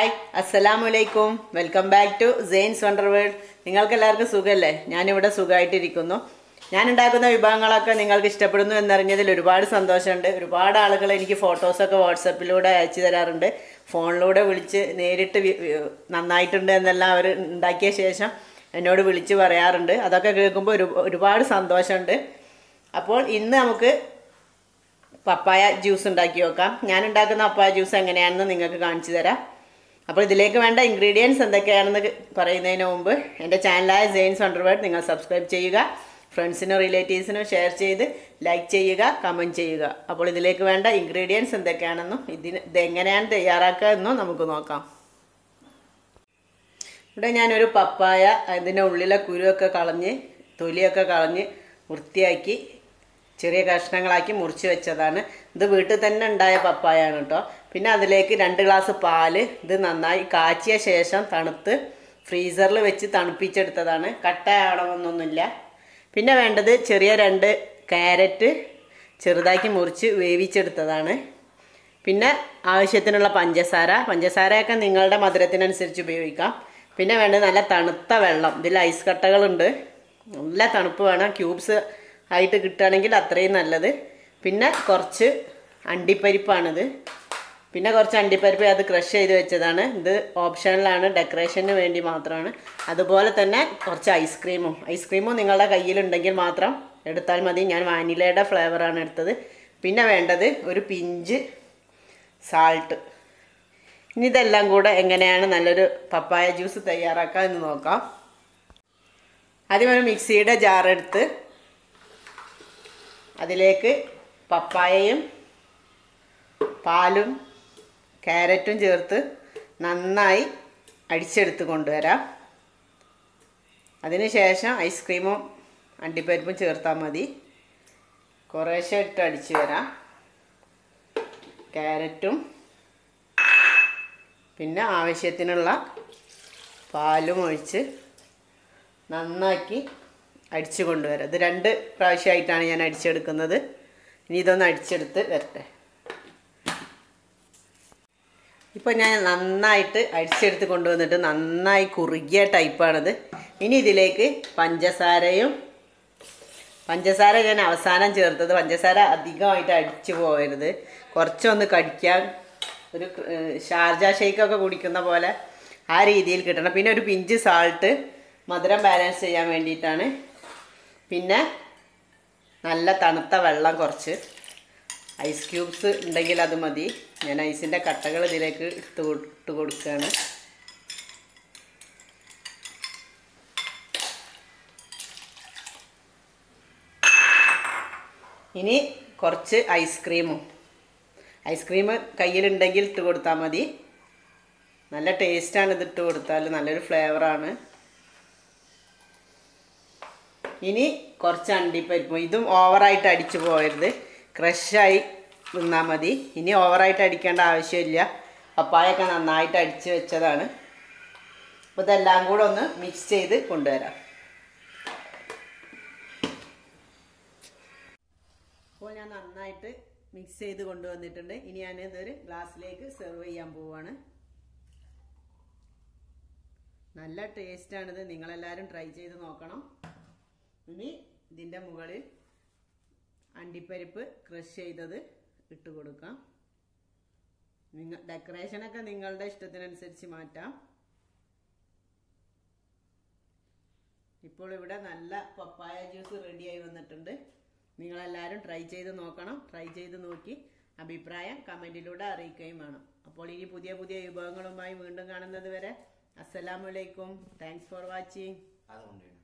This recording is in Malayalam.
ഹായ് അസ്സലാമു അലൈക്കും welcome back to Zain's wonder world നിങ്ങൾക്ക് എല്ലാവർക്കും സുഖമല്ലേ ഞാനിവിടെ സുഖമായിട്ടിരിക്കുന്നു ഞാൻ ഉണ്ടാക്കുന്ന വിഭവങ്ങളൊക്കെ നിങ്ങൾക്ക് ഇഷ്ടപ്പെടുന്നു എന്നറിഞ്ഞതിൽ ഒരുപാട് സന്തോഷമുണ്ട് ഒരുപാട് ആളുകൾ എനിക്ക് ഫോട്ടോസൊക്കെ വാട്സപ്പിലൂടെ അയച്ചു തരാറുണ്ട് ഫോണിലൂടെ വിളിച്ച് നേരിട്ട് വി- വി- നന്നായിട്ടുണ്ട് എന്നെല്ലാം അവർ ഉണ്ടാക്കിയ ശേഷം എന്നോട് വിളിച്ച് പറയാറുണ്ട് അതൊക്കെ കേൾക്കുമ്പോൾ ഒരു ഒരുപാട് സന്തോഷമുണ്ട് അപ്പോൾ ഇന്ന് നമുക്ക് പപ്പായ ജ്യൂസ് ഉണ്ടാക്കി നോക്കാം ഞാൻ ഉണ്ടാക്കുന്ന പപ്പായ ജ്യൂസ് എങ്ങനെയാണെന്ന് നിങ്ങൾക്ക് കാണിച്ചു തരാം അപ്പോൾ ഇതിലേക്ക് വേണ്ട ഇൻഗ്രീഡിയൻസ് എന്തൊക്കെയാണെന്ന് പറയുന്നതിന് മുമ്പ് എൻ്റെ ചാനലായ ജെയിൻസ് വണ്ടർവേർഡ് നിങ്ങൾ സബ്സ്ക്രൈബ് ചെയ്യുക ഫ്രണ്ട്സിനും റിലേറ്റീവ്സിനും ഷെയർ ചെയ്ത് ലൈക്ക് ചെയ്യുക കമൻറ്റ് ചെയ്യുക അപ്പോൾ ഇതിലേക്ക് വേണ്ട ഇൻഗ്രീഡിയൻസ് എന്തൊക്കെയാണെന്നും ഇതിന് ഇതെങ്ങനെയാണ് തയ്യാറാക്കുക എന്നും നമുക്ക് നോക്കാം ഇവിടെ ഞാനൊരു പപ്പായ അതിൻ്റെ ഉള്ളിലെ കുരുവൊക്കെ കളഞ്ഞ് തൊലിയൊക്കെ കളഞ്ഞ് വൃത്തിയാക്കി ചെറിയ കഷ്ണങ്ങളാക്കി മുറിച്ച് വെച്ചതാണ് ഇത് വീട്ടിൽ തന്നെ ഉണ്ടായ പപ്പായാണ് കേട്ടോ പിന്നെ അതിലേക്ക് രണ്ട് ഗ്ലാസ് പാല് ഇത് നന്നായി കാച്ചിയ ശേഷം തണുത്ത് ഫ്രീസറിൽ വെച്ച് തണുപ്പിച്ചെടുത്തതാണ് കട്ടയാവണമെന്നൊന്നുമില്ല പിന്നെ വേണ്ടത് ചെറിയ രണ്ട് ക്യാരറ്റ് ചെറുതാക്കി മുറിച്ച് വേവിച്ചെടുത്തതാണ് പിന്നെ ആവശ്യത്തിനുള്ള പഞ്ചസാര പഞ്ചസാരയൊക്കെ നിങ്ങളുടെ മധുരത്തിനനുസരിച്ച് ഉപയോഗിക്കാം പിന്നെ വേണ്ടത് നല്ല തണുത്ത വെള്ളം ഇതിൽ ഐസ് കട്ടകളുണ്ട് നല്ല തണുപ്പ് വേണം ക്യൂബ്സ് ആയിട്ട് കിട്ടുകയാണെങ്കിൽ അത്രയും നല്ലത് പിന്നെ കുറച്ച് അണ്ടിപ്പരിപ്പാണിത് പിന്നെ കുറച്ച് അണ്ടിപ്പരിപ്പ് അത് ക്രഷ് ചെയ്ത് വെച്ചതാണ് ഇത് ഓപ്ഷനിലാണ് ഡെക്കറേഷന് വേണ്ടി മാത്രമാണ് അതുപോലെ തന്നെ കുറച്ച് ഐസ്ക്രീമും ഐസ്ക്രീമും നിങ്ങളുടെ കയ്യിലുണ്ടെങ്കിൽ മാത്രം എടുത്താൽ മതി ഞാൻ വാനിലയുടെ ഫ്ലേവറാണ് എടുത്തത് പിന്നെ വേണ്ടത് ഒരു പിഞ്ച് സാൾട്ട് ഇനി ഇതെല്ലാം കൂടെ എങ്ങനെയാണ് നല്ലൊരു പപ്പായ ജ്യൂസ് തയ്യാറാക്കുക എന്ന് നോക്കാം ആദ്യം ഒരു മിക്സിയുടെ ജാറെടുത്ത് അതിലേക്ക് പപ്പായയും പാലും ക്യാരറ്റും ചേർത്ത് നന്നായി അടിച്ചെടുത്ത് കൊണ്ടുവരാം അതിനുശേഷം ഐസ്ക്രീമും അണ്ടിപ്പരിപ്പും ചേർത്താൽ മതി കുറേശ്ശെ ഇട്ട് അടിച്ചു വരാം ക്യാരറ്റും പിന്നെ ആവശ്യത്തിനുള്ള പാലും ഒഴിച്ച് നന്നാക്കി അടിച്ചു കൊണ്ടുവരാം ഇത് രണ്ട് പ്രാവശ്യമായിട്ടാണ് ഞാൻ അടിച്ചെടുക്കുന്നത് ഇനി ഇതൊന്ന് അടിച്ചെടുത്ത് വരട്ടെ ഇപ്പോൾ ഞാൻ നന്നായിട്ട് അടിച്ചെടുത്ത് കൊണ്ടുവന്നിട്ട് നന്നായി കുറുകിയ ടൈപ്പാണിത് ഇനി ഇതിലേക്ക് പഞ്ചസാരയും പഞ്ചസാര ഞാൻ അവസാനം ചേർത്തത് പഞ്ചസാര അധികമായിട്ട് അടിച്ചു പോകരുത് കുറച്ചൊന്ന് കടിക്കാൻ ഒരു ഏഹ്, ഷാർജ ഷേക്കൊക്കെ കുടിക്കുന്ന പോലെ ആ രീതിയിൽ കിട്ടണം പിന്നെ ഒരു പിഞ്ച് സാൾട്ട് മധുരം ബാലൻസ് ചെയ്യാൻ വേണ്ടിയിട്ടാണ് പിന്നെ നല്ല തണുത്ത വെള്ളം കുറച്ച് ഐസ് ക്യൂബ്സ് ഉണ്ടെങ്കിൽ അത് മതി ഞാൻ ഐസിൻ്റെ കട്ടകൾ ഇതിലേക്ക് ഇട്ട് കൊ- ഇട്ട് കൊടുക്കുകയാണ് ഇനി കുറച്ച് ഐസ്ക്രീമും ഐസ്ക്രീം കയ്യിലുണ്ടെങ്കിൽ ഇട്ട് കൊടുത്താൽ മതി നല്ല ടേസ്റ്റാണ് ഇത് ഇട്ട് കൊടുത്താൽ നല്ലൊരു ഫ്ലേവറാണ് ഇനി കുറച്ച് അണ്ടിപ്പരിപ്പ് ഇതും ഓവറായിട്ട് അടിച്ചു പോകരുത് ക്രഷായി നിന്നാൽ മതി ഇനി ഓവറായിട്ട് അടിക്കേണ്ട ആവശ്യമില്ല പപ്പായൊക്കെ നന്നായിട്ട് അടിച്ച് വെച്ചതാണ് അപ്പോൾ ഇതെല്ലാം കൂടെ ഒന്ന് മിക്സ് ചെയ്ത് കൊണ്ടുവരാം അപ്പോൾ ഞാൻ നന്നായിട്ട് മിക്സ് ചെയ്ത് കൊണ്ടുവന്നിട്ടുണ്ട് ഇനി ഞാൻ ഇതൊരു ഗ്ലാസ്സിലേക്ക് സെർവ് ചെയ്യാൻ പോവാണ് നല്ല ടേസ്റ്റാണിത് നിങ്ങളെല്ലാവരും ട്രൈ ചെയ്ത് നോക്കണം ഇനി ഇതിൻ്റെ മുകളിൽ അണ്ടിപ്പരിപ്പ് ക്രഷ് ചെയ്തത് ഇട്ട് കൊടുക്കാം നിങ്ങൾ ഡെക്കറേഷനൊക്കെ നിങ്ങളുടെ ഇഷ്ടത്തിനനുസരിച്ച് മാറ്റാം ഇപ്പോൾ ഇവിടെ നല്ല പപ്പായ ജ്യൂസ് റെഡിയായി വന്നിട്ടുണ്ട് നിങ്ങളെല്ലാവരും ട്രൈ ചെയ്ത് നോക്കണം ട്രൈ ചെയ്ത് നോക്കി അഭിപ്രായം കമൻറ്റിലൂടെ അറിയിക്കുകയും വേണം അപ്പോൾ ഇനി പുതിയ പുതിയ വിഭവങ്ങളുമായി വീണ്ടും കാണുന്നത് വരെ അസ്സലാമലൈക്കും താങ്ക്സ് ഫോർ വാച്ചിങ് അതുകൊണ്ട്